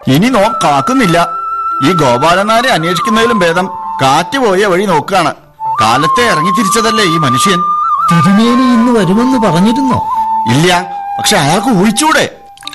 ഇനി നോ കാക്കുന്നില്ല ഈ ഗോപാലനാരെ അന്വേഷിക്കുന്നതിലും ഭേദം കാറ്റ് പോയ വഴി നോക്കുകയാണ് കാലത്തെ ഇറങ്ങി തിരിച്ചതല്ലേ ഈ മനുഷ്യൻ തിരുമേനി ഇന്ന് വരുമെന്ന് പറഞ്ഞിരുന്നോ ഇല്ല പക്ഷെ അയാൾക്ക് ഊഹിച്ചൂടെ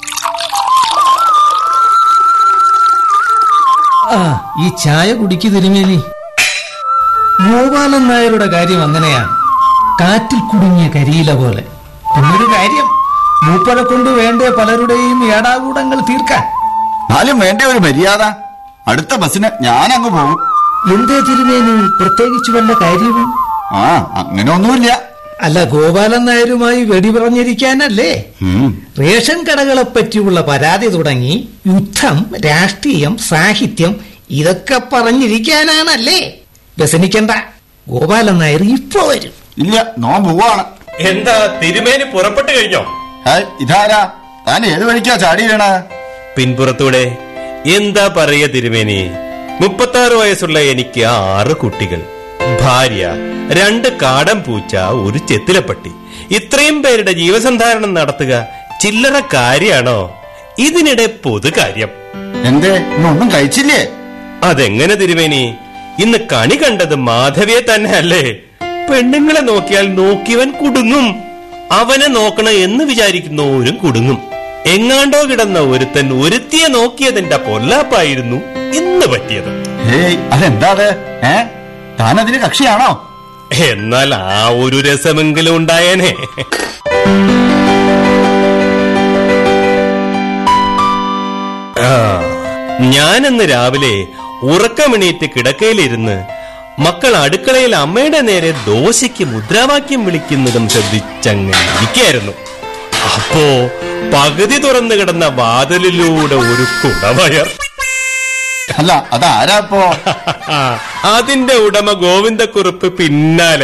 ആ ഈ ചായ കുടിക്കു തിരുമേനി ഗോപാലൻ നായരുടെ കാര്യം അങ്ങനെയാണ് കാറ്റിൽ കുടുങ്ങിയ കരിയില പോലെ പിന്നൊരു കാര്യം മൂപ്പരെ കൊണ്ട് വേണ്ടേ പലരുടെയും ഏടാകൂടങ്ങൾ തീർക്കാൻ എന്നാലും വേണ്ട ഒരു മര്യാദ അടുത്ത ബസ്സിന് ഞാൻ അങ്ങ് പോകും എന്തേ തിരുമേനി പ്രത്യേകിച്ച് വല്ല കാര്യവും ആ അങ്ങനെ ഒന്നുമില്ല അല്ല ഗോപാലൻ നായരുമായി വെടി പറഞ്ഞിരിക്കാനല്ലേ ഉം. റേഷൻ കടകളെ പറ്റിയുള്ള പരാതി തുടങ്ങി യുദ്ധം രാഷ്ട്രീയം സാഹിത്യം ഇതൊക്കെ പറഞ്ഞിരിക്കാനാണല്ലേ വ്യസനിക്കണ്ട ഗോപാലൻ നായർ ഇപ്പൊ വരും ഇല്ല നോ പോവാണ് എന്താ തിരുമേനി പുറപ്പെട്ടു കഴിഞ്ഞോ ഹായ് ഇതാരാ താൻ ഏത് വഴിക്കാ ചാടി വീണ പിൻപുറത്തൂടെ എന്താ പറയ തിരുമേനി മുപ്പത്താറ് വയസ്സുള്ള എനിക്ക് ആറ് കുട്ടികൾ ഭാര്യ രണ്ട് കാടൻ പൂച്ച ഒരു ചെത്തിലപ്പട്ടി ഇത്രയും പേരുടെ ജീവസന്ധാരണം നടത്തുക ചില്ലറ കാര്യാണോ ഇതിനിടെ പൊതുകാര്യം എന്തേ ഇന്നൊന്നും കഴിച്ചില്ലേ അതെങ്ങനെ തിരുമേനി ഇന്ന് കണി കണ്ടത് മാധവിയെ തന്നെ അല്ലേ പെണ്ണുങ്ങളെ നോക്കിയാൽ നോക്കിയവൻ കുടുങ്ങും അവനെ നോക്കണം എന്ന് വിചാരിക്കുന്നവരും കുടുങ്ങും എങ്ങാണ്ടോ കിടന്ന ഒരുത്തൻ ഒരുത്തിയെ നോക്കിയതിന്റെ പൊല്ലാപ്പായിരുന്നു ഇന്ന് പറ്റിയത് ഹേയ് അതെന്താ അത് ഏ താൻ അതിന് കക്ഷിയാണോ എന്നാൽ ആ ഒരു രസമെങ്കിലും ഉണ്ടായേനെ ആ, ഞാനിന്ന് രാവിലെ ഉറക്കമെണീറ്റ് കിടക്കയിലിരുന്ന് മക്കൾ അടുക്കളയിൽ അമ്മയുടെ നേരെ ദോശയ്ക്ക് മുദ്രാവാക്യം വിളിക്കുന്നതും ശ്രദ്ധിച്ചങ്ങനെ ഇരിക്കായിരുന്നു അപ്പോ പകുതി തുറന്നു കിടന്ന വാതിലിലൂടെ ഒരു കുടവയർ അല്ല അതാരാ ഇപ്പോ അതിന്റെ ഉടമ ഗോവിന്ദക്കുറുപ്പ് പിന്നാലെ